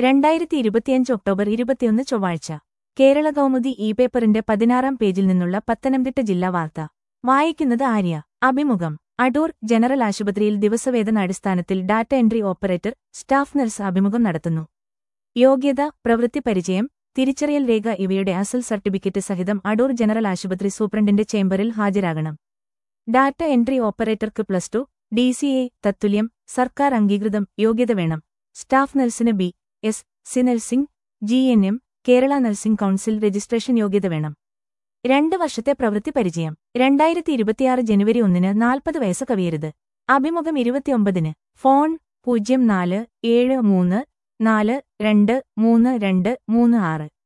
രണ്ടായിരത്തി ഇരുപത്തിയഞ്ച് ഒക്ടോബർ ഇരുപത്തിയൊന്ന് ചൊവ്വാഴ്ച കേരള കൗമുദി ഇ പേപ്പറിന്റെ പതിനാറാം പേജിൽ നിന്നുള്ള പത്തനംതിട്ട ജില്ലാ വാർത്ത വായിക്കുന്നത് ആര്യ അഭിമുഖം അടൂർ ജനറൽ ആശുപത്രിയിൽ ദിവസവേതന അടിസ്ഥാനത്തിൽ data entry operator staff nurse അഭിമുഖം നടത്തുന്നു യോഗ്യത പ്രവൃത്തി പരിചയം തിരിച്ചറിയൽ രേഖ ഇവയുടെ അസൽ സർട്ടിഫിക്കറ്റ് സഹിതം അടൂർ ജനറൽ ആശുപത്രി സൂപ്രണ്ടിന്റെ ചേംബറിൽ ഹാജരാകണം ഡാറ്റ എൻട്രി ഓപ്പറേറ്റർക്ക് plus two D C A തത്തുല്യം സർക്കാർ അംഗീകൃതം യോഗ്യത വേണം സ്റ്റാഫ് നഴ്സിന് B S C nursing G N M Kerala nursing council registration യോഗ്യത വേണം രണ്ട് വർഷത്തെ പ്രവൃത്തി പരിചയം രണ്ടായിരത്തി ഇരുപത്തിയാറ് ജനുവരി ഒന്നിന് നാൽപ്പത് വയസ്സ് കവിയരുത് അഭിമുഖം ഇരുപത്തിയൊമ്പതിന് ഫോൺ പൂജ്യം നാല് ഏഴ് മൂന്ന് നാല് രണ്ട് മൂന്ന് രണ്ട് മൂന്ന് ആറ്